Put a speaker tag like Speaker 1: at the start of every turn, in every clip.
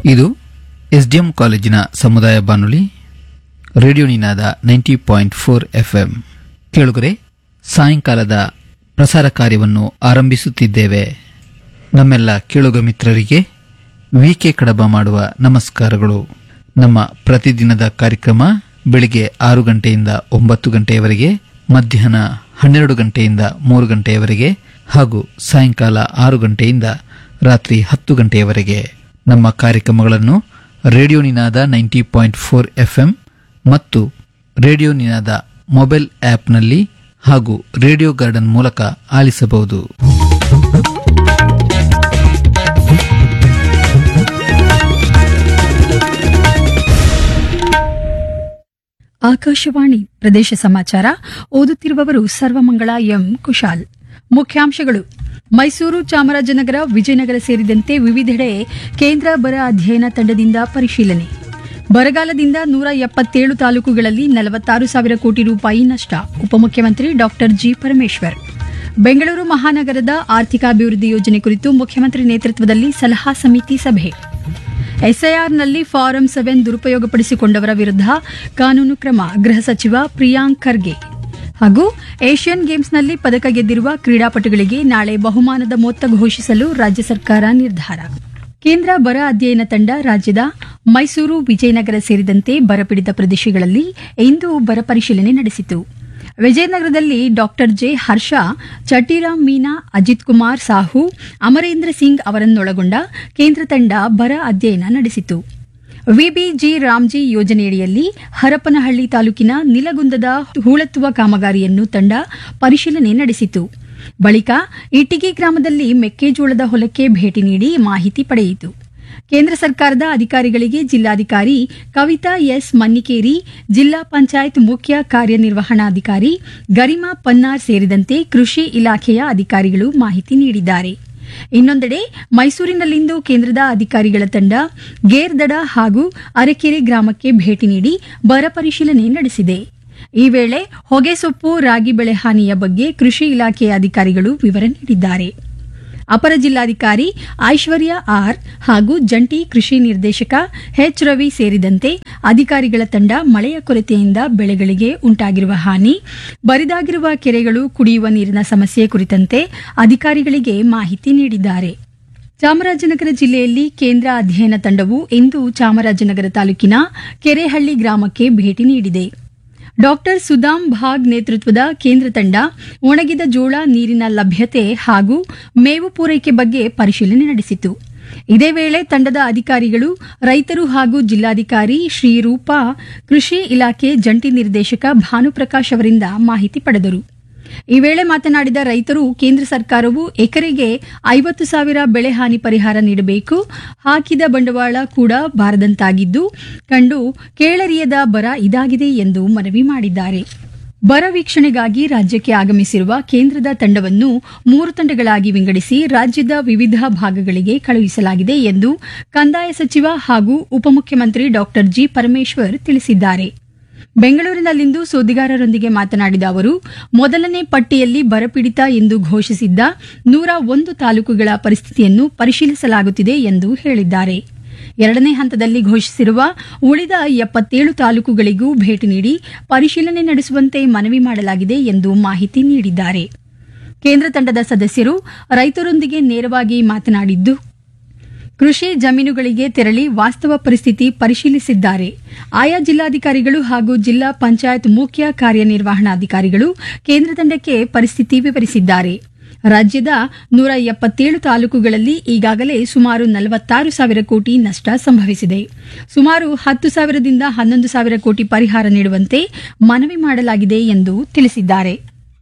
Speaker 1: ಇದು ಎಸ್ಡಿಎಂ ಕಾಲೇಜಿನ ಸಮುದಾಯ ಬಾನುಲಿ radio Ninaada ninety point four F M ಕೇಳುಗರೆ ಸಾಯಂಕಾಲದ ಪ್ರಸಾರ ಕಾರ್ಯವನ್ನು ಆರಂಭಿಸುತ್ತಿದ್ದೇವೆ ನಮ್ಮೆಲ್ಲ ಕೇಳುಗ ಮಿತ್ರರಿಗೆ ವಿಕೆ ಕಡಬ ಮಾಡುವ ನಮಸ್ಕಾರಗಳು ನಮ್ಮ ಪ್ರತಿದಿನದ ಕಾರ್ಯಕ್ರಮ ಬೆಳಿಗ್ಗೆ ಆರು ಗಂಟೆಯಿಂದ ಒಂಬತ್ತು ಗಂಟೆಯವರೆಗೆ ಮಧ್ಯಾಹ್ನ ಹನ್ನೆರಡು ಗಂಟೆಯಿಂದ ಮೂರು ಗಂಟೆಯವರೆಗೆ ಹಾಗೂ ಸಾಯಂಕಾಲ ಆರು ಗಂಟೆಯಿಂದ ರಾತ್ರಿ ಹತ್ತು ಗಂಟೆಯವರೆಗೆ ನಮ್ಮ ಕಾರ್ಯಕ್ರಮಗಳನ್ನು radio Ninaada ninety point four F M ಮತ್ತು ರೇಡಿಯೋ ನಿನಾದ ಮೊಬೈಲ್ ಆಪ್ನಲ್ಲಿ ಹಾಗೂ ರೇಡಿಯೋ ಗಾರ್ಡನ್ ಮೂಲಕ ಆಲಿಸಬಹುದು
Speaker 2: ಆಕಾಶವಾಣಿ ಪ್ರದೇಶ ಸಮಾಚಾರ ಓದುತ್ತಿರುವವರು ಸರ್ವಮಂಗಳ ಎಂ ಕುಶಾಲ್ ಮುಖ್ಯಾಂಶಗಳು ಮೈಸೂರು ಚಾಮರಾಜನಗರ ವಿಜಯನಗರ ಸೇರಿದಂತೆ ವಿವಿಧೆಡೆ ಕೇಂದ್ರ ಬರ ಅಧ್ಯಯನ ತಂಡದಿಂದ ಪರಿಶೀಲನೆ ಬರಗಾಲದಿಂದ ನೂರ ಎಪ್ಪತ್ತೇಳು ತಾಲೂಕುಗಳಲ್ಲಿ ನಲವತ್ತಾರು ಸಾವಿರ ಕೋಟಿ ರೂಪಾಯಿ ನಷ್ಟ ಉಪಮುಖ್ಯಮಂತ್ರಿ ಡಾಕ್ಟರ್ ಜಿ ಪರಮೇಶ್ವರ್ ಬೆಂಗಳೂರು ಮಹಾನಗರದ ಆರ್ಥಿಕಾಭಿವೃದ್ಧಿ ಯೋಜನೆ ಕುರಿತು ಮುಖ್ಯಮಂತ್ರಿ ನೇತೃತ್ವದಲ್ಲಿ ಸಲಹಾ ಸಮಿತಿ ಸಭೆ ಎಸ್ಐಆರ್ನಲ್ಲಿ ಫಾರಂ ಸೆವೆನ್ ದುರುಪಯೋಗಪಡಿಸಿಕೊಂಡವರ ವಿರುದ್ಧ ಕಾನೂನು ಕ್ರಮ ಗೃಹ ಸಚಿವ ಪ್ರಿಯಾಂಕ್ ಖರ್ಗೆ ಹಾಗೂ ಏಷ್ಯನ್ ಗೇಮ್ಸ್ನಲ್ಲಿ ಪದಕ ಗೆದ್ದಿರುವ ಕ್ರೀಡಾಪಟುಗಳಿಗೆ ನಾಳೆ ಬಹುಮಾನದ ಮೊತ್ತ ಘೋಷಿಸಲು ರಾಜ್ಯ ಸರ್ಕಾರ ನಿರ್ಧಾರ ಕೇಂದ್ರ ಬರ ಅಧ್ಯಯನ ತಂಡ ರಾಜ್ಯದ ಮೈಸೂರು ವಿಜಯನಗರ ಸೇರಿದಂತೆ ಬರಪೀಡಿತ ಪ್ರದೇಶಗಳಲ್ಲಿ ಇಂದು ಬರ ಪರಿಶೀಲನೆ ನಡೆಸಿತು ವಿಜಯನಗರದಲ್ಲಿ ಡಾಕ್ಟರ್ ಜೆ ಹರ್ಷ ಚಟಿರಾಮ್ ಮೀನಾ ಅಜಿತ್ ಕುಮಾರ್ ಸಾಹು ಅಮರೇಂದ್ರ ಸಿಂಗ್ ಅವರನ್ನೊಳಗೊಂಡ ಕೇಂದ್ರ ತಂಡ ಬರ ಅಧ್ಯಯನ ನಡೆಸಿತು ವಿಬಿಜಿ ರಾಮ್ಜಿ ಯೋಜನೆಯಡಿಯಲ್ಲಿ ಹರಪನಹಳ್ಳಿ ತಾಲೂಕಿನ ನಿಲಗುಂದದ ಹೂಳೆತ್ತುವ ಕಾಮಗಾರಿಯನ್ನು ತಂಡ ಪರಿಶೀಲನೆ ನಡೆಸಿತು ಬಳಿಕ ಇಟಿಗಿ ಗ್ರಾಮದಲ್ಲಿ ಮೆಕ್ಕೆಜೋಳದ ಹೊಲಕ್ಕೆ ಭೇಟಿ ನೀಡಿ ಮಾಹಿತಿ ಪಡೆಯಿತು ಕೇಂದ್ರ ಸರ್ಕಾರದ ಅಧಿಕಾರಿಗಳಿಗೆ ಜಿಲ್ಲಾಧಿಕಾರಿ ಕವಿತಾ ಎಸ್ ಮನ್ನಿಕೇರಿ ಜಿಲ್ಲಾ ಪಂಚಾಯತ್ ಮುಖ್ಯ ಕಾರ್ಯನಿರ್ವಹಣಾಧಿಕಾರಿ ಗರಿಮಾ ಪನ್ನಾರ್ ಸೇರಿದಂತೆ ಕೃಷಿ ಇಲಾಖೆಯ ಅಧಿಕಾರಿಗಳು ಮಾಹಿತಿ ನೀಡಿದ್ದಾರೆ ಇನ್ನೊಂದೆಡೆ ಮೈಸೂರಿನಲ್ಲಿಂದು ಕೇಂದ್ರದ ಅಧಿಕಾರಿಗಳ ತಂಡ ಗೇರ್ದಡ ಹಾಗೂ ಅರಕೆರೆ ಗ್ರಾಮಕ್ಕೆ ಭೇಟಿ ನೀಡಿ ಬರ ಪರಿಶೀಲನೆ ನಡೆಸಿದೆ ಈ ವೇಳೆ ಹೊಗೆಸೊಪ್ಪು ರಾಗಿ ಬೆಳೆ ಹಾನಿಯ ಬಗ್ಗೆ ಕೃಷಿ ಇಲಾಖೆಯ ಅಧಿಕಾರಿಗಳು ವಿವರ ನೀಡಿದ್ದಾರೆ ಅಪರ ಜಿಲ್ಲಾಧಿಕಾರಿ ಐಶ್ವರ್ಯ ಆರ್ ಹಾಗೂ ಜಂಟಿ ಕೃಷಿ ನಿರ್ದೇಶಕ ಎಚ್ ರವಿ ಸೇರಿದಂತೆ ಅಧಿಕಾರಿಗಳ ತಂಡ ಮಳೆಯ ಕೊರತೆಯಿಂದ ಬೆಳೆಗಳಿಗೆ ಉಂಟಾಗಿರುವ ಹಾನಿ ಬರಿದಾಗಿರುವ ಕೆರೆಗಳು ಕುಡಿಯುವ ನೀರಿನ ಸಮಸ್ಯೆ ಕುರಿತಂತೆ ಅಧಿಕಾರಿಗಳಿಗೆ ಮಾಹಿತಿ ನೀಡಿದ್ದಾರೆ ಚಾಮರಾಜನಗರ ಜಿಲ್ಲೆಯಲ್ಲಿ ಕೇಂದ್ರ ಅಧ್ಯಯನ ತಂಡವು ಇಂದು ಚಾಮರಾಜನಗರ ತಾಲೂಕಿನ ಕೆರೆಹಳ್ಳಿ ಗ್ರಾಮಕ್ಕೆ ಭೇಟಿ ನೀಡಿದೆ ಡಾಕ್ಟರ್ ಸುದಾಮ್ ಭಾಗ್ ನೇತೃತ್ವದ ಕೇಂದ್ರ ತಂಡ ಒಣಗಿದ ಜೋಳ ನೀರಿನ ಲಭ್ಯತೆ ಹಾಗೂ ಮೇವು ಪೂರೈಕೆ ಬಗ್ಗೆ ಪರಿಶೀಲನೆ ನಡೆಸಿತು ಇದೇ ವೇಳೆ ತಂಡದ ಅಧಿಕಾರಿಗಳು ರೈತರು ಹಾಗೂ ಜಿಲ್ಲಾಧಿಕಾರಿ ಶ್ರೀರೂಪಾ ಕೃಷಿ ಇಲಾಖೆ ಜಂಟಿ ನಿರ್ದೇಶಕ ಭಾನುಪ್ರಕಾಶ್ ಅವರಿಂದ ಮಾಹಿತಿ ಪಡೆದರು ಈ ವೇಳೆ ಮಾತನಾಡಿದ ರೈತರು ಕೇಂದ್ರ ಸರ್ಕಾರವು ಎಕರೆಗೆ ಐವತ್ತು ಸಾವಿರ ಬೆಳೆ ಹಾನಿ ಪರಿಹಾರ ನೀಡಬೇಕು ಹಾಕಿದ ಬಂಡವಾಳ ಕೂಡ ಬಾರದಂತಾಗಿದ್ದು ಕಂಡು ಕೇಳರಿಯದ ಬರ ಇದಾಗಿದೆ ಎಂದು ಮನವಿ ಮಾಡಿದ್ದಾರೆ ಬರ ವೀಕ್ಷಣೆಗಾಗಿ ರಾಜ್ಯಕ್ಕೆ ಆಗಮಿಸಿರುವ ಕೇಂದ್ರದ ತಂಡವನ್ನು ಮೂರು ತಂಡಗಳಾಗಿ ವಿಂಗಡಿಸಿ ರಾಜ್ಯದ ವಿವಿಧ ಭಾಗಗಳಿಗೆ ಕಳುಹಿಸಲಾಗಿದೆ ಎಂದು ಕಂದಾಯ ಸಚಿವ ಹಾಗೂ ಉಪಮುಖ್ಯಮಂತ್ರಿ ಡಾಕ್ಟರ್ ಜಿ ಪರಮೇಶ್ವರ್ ತಿಳಿಸಿದ್ದಾರೆ ಬೆಂಗಳೂರಿನಲ್ಲಿಂದು ಸುದ್ದಿಗಾರರೊಂದಿಗೆ ಮಾತನಾಡಿದ ಅವರು ಮೊದಲನೇ ಪಟ್ಟಿಯಲ್ಲಿ ಬರಪೀಡಿತ ಎಂದು ಘೋಷಿಸಿದ್ದ ನೂರ ಒಂದು ತಾಲೂಕುಗಳ ಪರಿಸ್ಥಿತಿಯನ್ನು ಪರಿಶೀಲಿಸಲಾಗುತ್ತಿದೆ ಎಂದು ಹೇಳಿದ್ದಾರೆ ಎರಡನೇ ಹಂತದಲ್ಲಿ ಘೋಷಿಸಿರುವ ಉಳಿದ ಎಪ್ಪತ್ತೇಳು ತಾಲೂಕುಗಳಿಗೂ ಭೇಟಿ ನೀಡಿ ಪರಿಶೀಲನೆ ನಡೆಸುವಂತೆ ಮನವಿ ಮಾಡಲಾಗಿದೆ ಎಂದು ಮಾಹಿತಿ ನೀಡಿದ್ದಾರೆ ಕೇಂದ್ರ ತಂಡದ ಸದಸ್ಯರು ರೈತರೊಂದಿಗೆ ನೇರವಾಗಿ ಮಾತನಾಡಿದ್ದು ಕೃಷಿ ಜಮೀನುಗಳಿಗೆ ತೆರಳಿ ವಾಸ್ತವ ಪರಿಸ್ಥಿತಿ ಪರಿಶೀಲಿಸಿದ್ದಾರೆ ಆಯಾ ಜಿಲ್ಲಾಧಿಕಾರಿಗಳು ಹಾಗೂ ಜಿಲ್ಲಾ ಪಂಚಾಯತ್ ಮುಖ್ಯ ಕಾರ್ಯನಿರ್ವಹಣಾಧಿಕಾರಿಗಳು ಕೇಂದ್ರ ತಂಡಕ್ಕೆ ಪರಿಸ್ಥಿತಿ ವಿವರಿಸಿದ್ದಾರೆ ರಾಜ್ಯದ ನೂರ ಎಪ್ಪತ್ತೇಳು ತಾಲೂಕುಗಳಲ್ಲಿ ಈಗಾಗಲೇ ಸುಮಾರು ನಲವತ್ತಾರು ಸಾವಿರ ಕೋಟಿ ನಷ್ಟ ಸಂಭವಿಸಿದೆ ಸುಮಾರು ಹತ್ತು ಸಾವಿರದಿಂದ ಹನ್ನೊಂದು ಸಾವಿರ ಕೋಟಿ ಪರಿಹಾರ ನೀಡುವಂತೆ ಮನವಿ ಮಾಡಲಾಗಿದೆ ಎಂದು ತಿಳಿಸಿದ್ದಾರೆ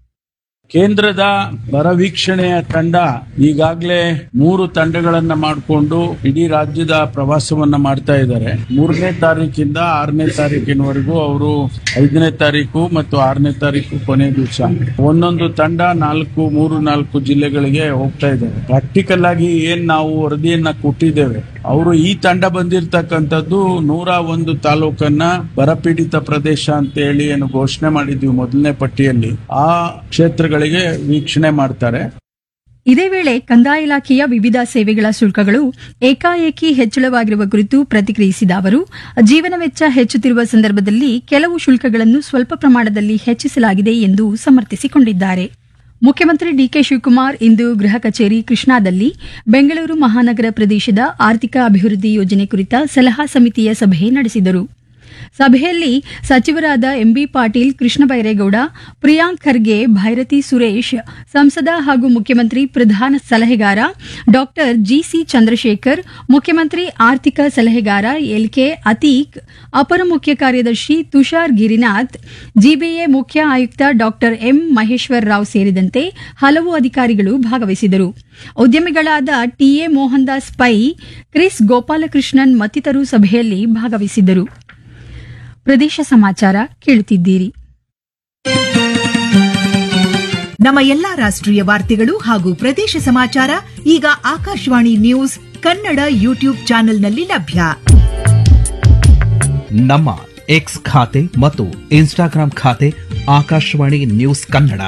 Speaker 3: ಕೇಂದ್ರದ ಬರ ವೀಕ್ಷಣೆಯ ತಂಡ ಈಗಾಗಲೇ ಮೂರು ತಂಡಗಳನ್ನ ಮಾಡಿಕೊಂಡು ಇಡೀ ರಾಜ್ಯದ ಪ್ರವಾಸವನ್ನ ಮಾಡ್ತಾ ಇದ್ದಾರೆ ಮೂರನೇ ತಾರೀಕಿಂದ ಆರನೇ ತಾರೀಕಿನವರೆಗೂ ಅವರು ಐದನೇ ತಾರೀಕು ಮತ್ತು ಆರನೇ ತಾರೀಕು ಕೊನೆ ದಿವಸ ಒಂದೊಂದು ತಂಡ ನಾಲ್ಕು ಮೂರು ನಾಲ್ಕು ಜಿಲ್ಲೆಗಳಿಗೆ ಹೋಗ್ತಾ ಇದ್ದಾರೆ ಪ್ರಾಕ್ಟಿಕಲ್ ಆಗಿ ಏನ್ ನಾವು ವರದಿಯನ್ನ ಕೊಟ್ಟಿದ್ದೇವೆ ಅವರು ಈ ತಂಡ ಬಂದಿರತಕ್ಕಂಥದ್ದು ನೂರ ಒಂದು ತಾಲೂಕನ್ನ ಬರಪೀಡಿತ ಪ್ರದೇಶ ಅಂತ ಹೇಳಿ ಏನು ಘೋಷಣೆ ಮಾಡಿದ್ವಿ ಮೊದಲನೇ ಪಟ್ಟಿಯಲ್ಲಿ ಆ ಕ್ಷೇತ್ರಗಳಿಗೆ ವೀಕ್ಷಣೆ ಮಾಡ್ತಾರೆ
Speaker 2: ಇದೇ ವೇಳೆ ಕಂದಾಯ ಇಲಾಖೆಯ ವಿವಿಧ ಸೇವೆಗಳ ಶುಲ್ಕಗಳು ಏಕಾಏಕಿ ಹೆಚ್ಚಳವಾಗಿರುವ ಕುರಿತು ಪ್ರತಿಕ್ರಿಯಿಸಿದ ಅವರು ಜೀವನ ವೆಚ್ಚ ಹೆಚ್ಚುತ್ತಿರುವ ಸಂದರ್ಭದಲ್ಲಿ ಕೆಲವು ಶುಲ್ಕಗಳನ್ನು ಸ್ವಲ್ಪ ಪ್ರಮಾಣದಲ್ಲಿ ಹೆಚ್ಚಿಸಲಾಗಿದೆ ಎಂದು ಸಮರ್ಥಿಸಿಕೊಂಡಿದ್ದಾರೆ ಮುಖ್ಯಮಂತ್ರಿ ಡಿಕೆ ಶಿವಕುಮಾರ್ ಇಂದು ಗೃಹ ಕಚೇರಿ ಕೃಷ್ಣಾದಲ್ಲಿ ಬೆಂಗಳೂರು ಮಹಾನಗರ ಪ್ರದೇಶದ ಆರ್ಥಿಕ ಅಭಿವೃದ್ಧಿ ಯೋಜನೆ ಕುರಿತ ಸಲಹಾ ಸಮಿತಿಯ ಸಭೆ ನಡೆಸಿದರು ಸಭೆಯಲ್ಲಿ ಸಚಿವರಾದ ಎಂಬಿ ಪಾಟೀಲ್ ಕೃಷ್ಣ ಬೈರೇಗೌಡ ಪ್ರಿಯಾಂಕ್ ಖರ್ಗೆ ಭೈರತಿ ಸುರೇಶ್ ಸಂಸದ ಹಾಗೂ ಮುಖ್ಯಮಂತ್ರಿ ಪ್ರಧಾನ ಸಲಹೆಗಾರ ಡಾಕ್ಟರ್ ಜಿಸಿ ಚಂದ್ರಶೇಖರ್ ಮುಖ್ಯಮಂತ್ರಿ ಆರ್ಥಿಕ ಸಲಹೆಗಾರ ಎಲ್ಕೆ ಅತೀಕ್ ಅಪರ ಮುಖ್ಯ ಕಾರ್ಯದರ್ಶಿ ತುಷಾರ್ ಗಿರಿನಾಥ್ ಜಿಬಿಎ ಮುಖ್ಯ ಆಯುಕ್ತ ಡಾಕ್ಟರ್ ಎಂ ಮಹೇಶ್ವರ್ ರಾವ್ ಸೇರಿದಂತೆ ಹಲವು ಅಧಿಕಾರಿಗಳು ಭಾಗವಹಿಸಿದರು ಉದ್ಯಮಿಗಳಾದ ಟಿಎ ಮೋಹನ್ ದಾಸ್ ಪೈ ಕ್ರಿಸ್ ಗೋಪಾಲಕೃಷ್ಣನ್ ಮತ್ತಿತರರು ಸಭೆಯಲ್ಲಿ ಭಾಗವಹಿಸಿದ್ದರು ಪ್ರದೇಶ ಸಮಾಚಾರ ಕೇಳುತ್ತಿದ್ದೀರಿ
Speaker 4: ನಮ್ಮ ಎಲ್ಲಾ ರಾಷ್ಟ್ರೀಯ ವಾರ್ತೆಗಳು ಹಾಗೂ ಪ್ರದೇಶ ಸಮಾಚಾರ ಈಗ ಆಕಾಶವಾಣಿ ನ್ಯೂಸ್ ಕನ್ನಡ ಯೂಟ್ಯೂಬ್ ಚಾನೆಲ್ನಲ್ಲಿ ಲಭ್ಯ
Speaker 5: ನಮ್ಮ ಎಕ್ಸ್ ಖಾತೆ ಮತ್ತು ಇನ್ಸ್ಟಾಗ್ರಾಂ ಖಾತೆ ಆಕಾಶವಾಣಿ ನ್ಯೂಸ್ ಕನ್ನಡ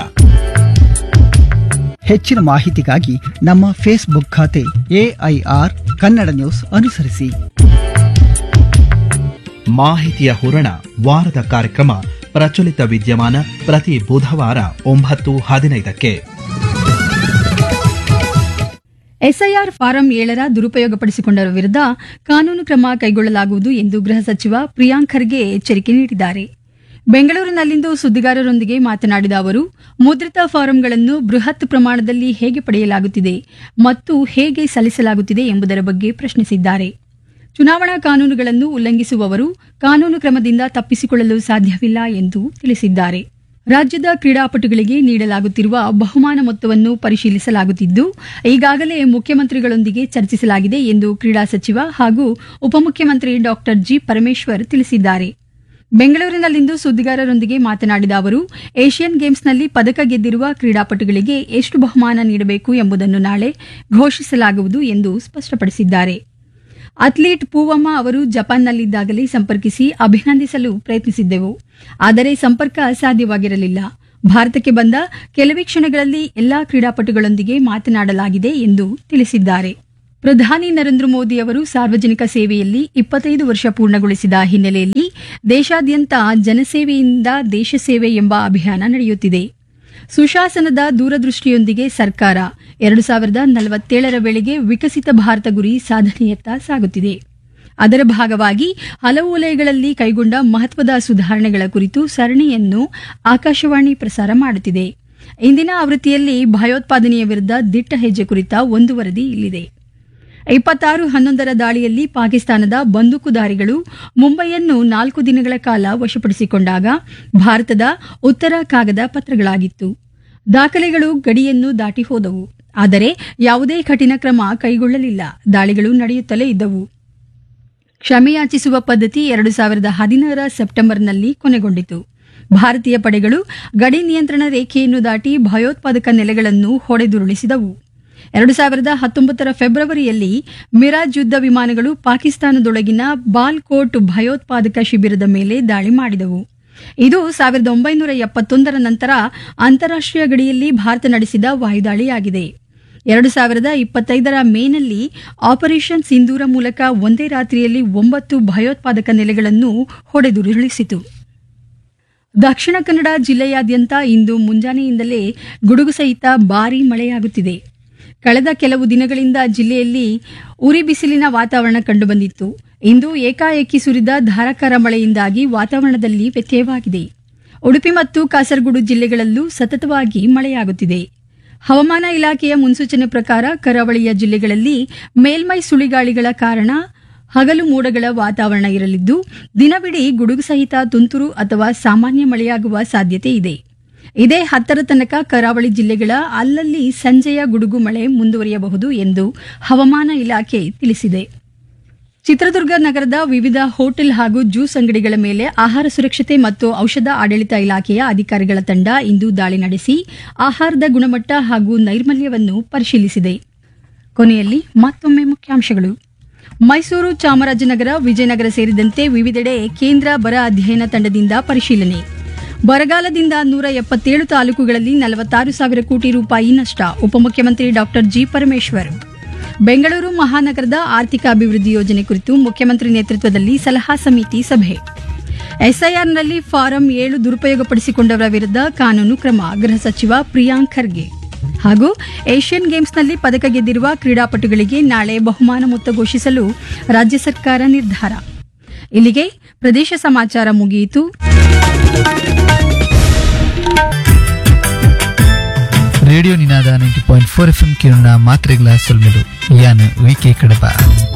Speaker 6: ಹೆಚ್ಚಿನ ಮಾಹಿತಿಗಾಗಿ ನಮ್ಮ ಫೇಸ್ಬುಕ್ ಖಾತೆ ಎಐಆರ್ ಕನ್ನಡ ನ್ಯೂಸ್ ಅನುಸರಿಸಿ
Speaker 5: ಮಾಹಿತಿಯ ಹೂರಣ ವಾರದ ಕಾರ್ಯಕ್ರಮ ಪ್ರಚಲಿತ ವಿದ್ಯಮಾನ ಪ್ರತಿ ಬುಧವಾರ ಒಂಬತ್ತು ಹದಿನೈದಕ್ಕೆ
Speaker 2: ಎಸ್ಐಆರ್ ಫಾರಂ ಏಳರ ದುರುಪಯೋಗಪಡಿಸಿಕೊಂಡರ ವಿರುದ್ಧ ಕಾನೂನು ಕ್ರಮ ಕೈಗೊಳ್ಳಲಾಗುವುದು ಎಂದು ಗೃಹ ಸಚಿವ ಪ್ರಿಯಾಂಕ್ ಖರ್ಗೆ ಎಚ್ಚರಿಕೆ ನೀಡಿದ್ದಾರೆ ಬೆಂಗಳೂರಿನಲ್ಲಿಂದು ಸುದ್ದಿಗಾರರೊಂದಿಗೆ ಮಾತನಾಡಿದ ಅವರು ಮುದ್ರಿತ ಫಾರಂಗಳನ್ನು ಬೃಹತ್ ಪ್ರಮಾಣದಲ್ಲಿ ಹೇಗೆ ಪಡೆಯಲಾಗುತ್ತಿದೆ ಮತ್ತು ಹೇಗೆ ಸಲ್ಲಿಸಲಾಗುತ್ತಿದೆ ಎಂಬುದರ ಬಗ್ಗೆ ಪ್ರಶ್ನಿಸಿದ್ದಾರೆ ಚುನಾವಣಾ ಕಾನೂನುಗಳನ್ನು ಉಲ್ಲಂಘಿಸುವವರು ಕಾನೂನು ಕ್ರಮದಿಂದ ತಪ್ಪಿಸಿಕೊಳ್ಳಲು ಸಾಧ್ಯವಿಲ್ಲ ಎಂದು ತಿಳಿಸಿದ್ದಾರೆ ರಾಜ್ಯದ ಕ್ರೀಡಾಪಟುಗಳಿಗೆ ನೀಡಲಾಗುತ್ತಿರುವ ಬಹುಮಾನ ಮೊತ್ತವನ್ನು ಪರಿಶೀಲಿಸಲಾಗುತ್ತಿದ್ದು ಈಗಾಗಲೇ ಮುಖ್ಯಮಂತ್ರಿಗಳೊಂದಿಗೆ ಚರ್ಚಿಸಲಾಗಿದೆ ಎಂದು ಕ್ರೀಡಾ ಸಚಿವ ಹಾಗೂ ಉಪಮುಖ್ಯಮಂತ್ರಿ ಡಾಕ್ಟರ್ ಜಿ ಪರಮೇಶ್ವರ್ ತಿಳಿಸಿದ್ದಾರೆ ಬೆಂಗಳೂರಿನಲ್ಲಿಂದು ಸುದ್ದಿಗಾರರೊಂದಿಗೆ ಮಾತನಾಡಿದ ಅವರು ಏಷ್ಯನ್ ಗೇಮ್ಸ್ನಲ್ಲಿ ಪದಕ ಗೆದ್ದಿರುವ ಕ್ರೀಡಾಪಟುಗಳಿಗೆ ಎಷ್ಟು ಬಹುಮಾನ ನೀಡಬೇಕು ಎಂಬುದನ್ನು ನಾಳೆ ಘೋಷಿಸಲಾಗುವುದು ಎಂದು ಸ್ಪಷ್ಟಪಡಿಸಿದ್ದಾರೆ ಅಥ್ಲೀಟ್ ಪೂವಮ್ಮ ಅವರು ಜಪಾನ್ನಲ್ಲಿದ್ದಾಗಲೇ ಸಂಪರ್ಕಿಸಿ ಅಭಿನಂದಿಸಲು ಪ್ರಯತ್ನಿಸಿದ್ದೆವು ಆದರೆ ಸಂಪರ್ಕ ಸಾಧ್ಯವಾಗಿರಲಿಲ್ಲ ಭಾರತಕ್ಕೆ ಬಂದ ಕೆಲವೇ ಕ್ಷಣಗಳಲ್ಲಿ ಎಲ್ಲಾ ಕ್ರೀಡಾಪಟುಗಳೊಂದಿಗೆ ಮಾತನಾಡಲಾಗಿದೆ ಎಂದು ತಿಳಿಸಿದ್ದಾರೆ ಪ್ರಧಾನಿ ನರೇಂದ್ರ ಮೋದಿ ಅವರು ಸಾರ್ವಜನಿಕ ಸೇವೆಯಲ್ಲಿ ಇಪ್ಪತ್ತೈದು ವರ್ಷ ಪೂರ್ಣಗೊಳಿಸಿದ ಹಿನ್ನೆಲೆಯಲ್ಲಿ ದೇಶಾದ್ಯಂತ ಜನಸೇವೆಯಿಂದ ದೇಶ ಸೇವೆ ಎಂಬ ಅಭಿಯಾನ ನಡೆಯುತ್ತಿದೆ ಸುಶಾಸನದ ದೂರದೃಷ್ಟಿಯೊಂದಿಗೆ ಸರ್ಕಾರ ಎರಡು ಸಾವಿರದ ನಲವತ್ತೇಳರ ವೇಳೆಗೆ ವಿಕಸಿತ ಭಾರತ ಗುರಿ ಸಾಧನೆಯತ್ತ ಸಾಗುತ್ತಿದೆ ಅದರ ಭಾಗವಾಗಿ ಹಲವು ವಲಯಗಳಲ್ಲಿ ಕೈಗೊಂಡ ಮಹತ್ವದ ಸುಧಾರಣೆಗಳ ಕುರಿತು ಸರಣಿಯನ್ನು ಆಕಾಶವಾಣಿ ಪ್ರಸಾರ ಮಾಡುತ್ತಿದೆ ಇಂದಿನ ಆವೃತ್ತಿಯಲ್ಲಿ ಭಯೋತ್ಪಾದನೆಯ ವಿರುದ್ಧ ದಿಟ್ಟ ಹೆಜ್ಜೆ ಕುರಿತ ಒಂದು ವರದಿ ಇಲ್ಲಿದೆ ಇಪ್ಪತ್ತಾರು ಹನ್ನೊಂದರ ದಾಳಿಯಲ್ಲಿ ಪಾಕಿಸ್ತಾನದ ಬಂದೂಕುದಾರಿಗಳು ಮುಂಬೈಯನ್ನು ನಾಲ್ಕು ದಿನಗಳ ಕಾಲ ವಶಪಡಿಸಿಕೊಂಡಾಗ ಭಾರತದ ಉತ್ತರ ಕಾಗದ ಪತ್ರಗಳಾಗಿತ್ತು ದಾಖಲೆಗಳು ಗಡಿಯನ್ನು ದಾಟಿ ಹೋದವು ಆದರೆ ಯಾವುದೇ ಕಠಿಣ ಕ್ರಮ ಕೈಗೊಳ್ಳಲಿಲ್ಲ ದಾಳಿಗಳು ನಡೆಯುತ್ತಲೇ ಇದ್ದವು ಕ್ಷಮೆಯಾಚಿಸುವ ಪದ್ಧತಿ ಎರಡು ಸಾವಿರದ ಹದಿನಾರ ಸೆಪ್ಟೆಂಬರ್ನಲ್ಲಿ ಕೊನೆಗೊಂಡಿತು ಭಾರತೀಯ ಪಡೆಗಳು ಗಡಿ ನಿಯಂತ್ರಣ ರೇಖೆಯನ್ನು ದಾಟಿ ಭಯೋತ್ಪಾದಕ ನೆಲೆಗಳನ್ನು ಹೊಡೆದುರುಳಿಸಿದವು ಎರಡು ಸಾವಿರದ ಹತ್ತೊಂಬತ್ತರ ಫೆಬ್ರವರಿಯಲ್ಲಿ ಮಿರಾಜ್ ಯುದ್ಧ ವಿಮಾನಗಳು ಪಾಕಿಸ್ತಾನದೊಳಗಿನ ಬಾಲ್ಕೋಟ್ ಭಯೋತ್ಪಾದಕ ಶಿಬಿರದ ಮೇಲೆ ದಾಳಿ ಮಾಡಿದವು ಇದು ಸಾವಿರದ ಒಂಬೈನೂರ ಎಪ್ಪತ್ತೊಂದರ ನಂತರ ಅಂತಾರಾಷ್ಟ್ರೀಯ ಗಡಿಯಲ್ಲಿ ಭಾರತ ನಡೆಸಿದ ವಾಯುದಾಳಿಯಾಗಿದೆ ಎರಡು ಸಾವಿರದ ಇಪ್ಪತ್ತೈದರ ಮೇನಲ್ಲಿ ಆಪರೇಷನ್ ಸಿಂಧೂರ ಮೂಲಕ ಒಂದೇ ರಾತ್ರಿಯಲ್ಲಿ ಒಂಬತ್ತು ಭಯೋತ್ಪಾದಕ ನೆಲೆಗಳನ್ನು ಹೊಡೆದುರುಳಿಸಿತು ದಕ್ಷಿಣ ಕನ್ನಡ ಜಿಲ್ಲೆಯಾದ್ಯಂತ ಇಂದು ಮುಂಜಾನೆಯಿಂದಲೇ ಗುಡುಗು ಸಹಿತ ಭಾರೀ ಮಳೆಯಾಗುತ್ತಿದೆ ಕಳೆದ ಕೆಲವು ದಿನಗಳಿಂದ ಜಿಲ್ಲೆಯಲ್ಲಿ ಉರಿ ಬಿಸಿಲಿನ ವಾತಾವರಣ ಕಂಡುಬಂದಿತ್ತು ಇಂದು ಏಕಾಏಕಿ ಸುರಿದ ಧಾರಾಕಾರ ಮಳೆಯಿಂದಾಗಿ ವಾತಾವರಣದಲ್ಲಿ ವ್ಯತ್ಯಯವಾಗಿದೆ ಉಡುಪಿ ಮತ್ತು ಕಾಸರಗೋಡು ಜಿಲ್ಲೆಗಳಲ್ಲೂ ಸತತವಾಗಿ ಮಳೆಯಾಗುತ್ತಿದೆ ಹವಾಮಾನ ಇಲಾಖೆಯ ಮುನ್ಸೂಚನೆ ಪ್ರಕಾರ ಕರಾವಳಿಯ ಜಿಲ್ಲೆಗಳಲ್ಲಿ ಮೇಲ್ಮೈ ಸುಳಿಗಾಳಿಗಳ ಕಾರಣ ಹಗಲು ಮೋಡಗಳ ವಾತಾವರಣ ಇರಲಿದ್ದು ದಿನವಿಡೀ ಗುಡುಗು ಸಹಿತ ತುಂತುರು ಅಥವಾ ಸಾಮಾನ್ಯ ಮಳೆಯಾಗುವ ಸಾಧ್ಯತೆ ಇದೆ ಇದೇ ಹತ್ತರ ತನಕ ಕರಾವಳಿ ಜಿಲ್ಲೆಗಳ ಅಲ್ಲಲ್ಲಿ ಸಂಜೆಯ ಗುಡುಗು ಮಳೆ ಮುಂದುವರಿಯಬಹುದು ಎಂದು ಹವಾಮಾನ ಇಲಾಖೆ ತಿಳಿಸಿದೆ ಚಿತ್ರದುರ್ಗ ನಗರದ ವಿವಿಧ ಹೋಟೆಲ್ ಹಾಗೂ ಜ್ಯೂಸ್ ಅಂಗಡಿಗಳ ಮೇಲೆ ಆಹಾರ ಸುರಕ್ಷತೆ ಮತ್ತು ಔಷಧ ಆಡಳಿತ ಇಲಾಖೆಯ ಅಧಿಕಾರಿಗಳ ತಂಡ ಇಂದು ದಾಳಿ ನಡೆಸಿ ಆಹಾರದ ಗುಣಮಟ್ಟ ಹಾಗೂ ನೈರ್ಮಲ್ಯವನ್ನು ಪರಿಶೀಲಿಸಿದೆ ಕೊನೆಯಲ್ಲಿ ಮತ್ತೊಮ್ಮೆ ಮುಖ್ಯಾಂಶಗಳು ಮೈಸೂರು ಚಾಮರಾಜನಗರ ವಿಜಯನಗರ ಸೇರಿದಂತೆ ವಿವಿಧೆಡೆ ಕೇಂದ್ರ ಬರ ಅಧ್ಯಯನ ತಂಡದಿಂದ ಪರಿಶೀಲನೆ ಬರಗಾಲದಿಂದ ನೂರ ಎಪ್ಪತ್ತೇಳು ತಾಲೂಕುಗಳಲ್ಲಿ ನಲವತ್ತಾರು ಸಾವಿರ ಕೋಟಿ ರೂಪಾಯಿ ನಷ್ಟ ಉಪಮುಖ್ಯಮಂತ್ರಿ ಡಾಕ್ಟರ್ ಜಿ ಪರಮೇಶ್ವರ್ ಬೆಂಗಳೂರು ಮಹಾನಗರದ ಆರ್ಥಿಕ ಅಭಿವೃದ್ಧಿ ಯೋಜನೆ ಕುರಿತು ಮುಖ್ಯಮಂತ್ರಿ ನೇತೃತ್ವದಲ್ಲಿ ಸಲಹಾ ಸಮಿತಿ ಸಭೆ ಎಸ್ಐಆರ್ನಲ್ಲಿ ಫಾರಂ ಏಳು ದುರುಪಯೋಗಪಡಿಸಿಕೊಂಡವರ ವಿರುದ್ಧ ಕಾನೂನು ಕ್ರಮ ಗೃಹ ಸಚಿವ ಪ್ರಿಯಾಂಕ್ ಖರ್ಗೆ ಹಾಗೂ ಏಷ್ಯನ್ ಗೇಮ್ಸ್ನಲ್ಲಿ ಪದಕ ಗೆದ್ದಿರುವ ಕ್ರೀಡಾಪಟುಗಳಿಗೆ ನಾಳೆ ಬಹುಮಾನ ಮೊತ್ತ ಘೋಷಿಸಲು ರಾಜ್ಯ ಸರ್ಕಾರ ನಿರ್ಧಾರ ಇಲ್ಲಿಗೆ ಪ್ರದೇಶ ಸಮಾಚಾರ ಮುಗಿಯಿತು
Speaker 1: radio Ninaada ninety point four F M ಕಿರಣ ಮಾತ್ರೆಗಳ ಸೊಲ್ಮೆಲು ಯಾನ್ ವಿ ಕೆ ಕಡಬ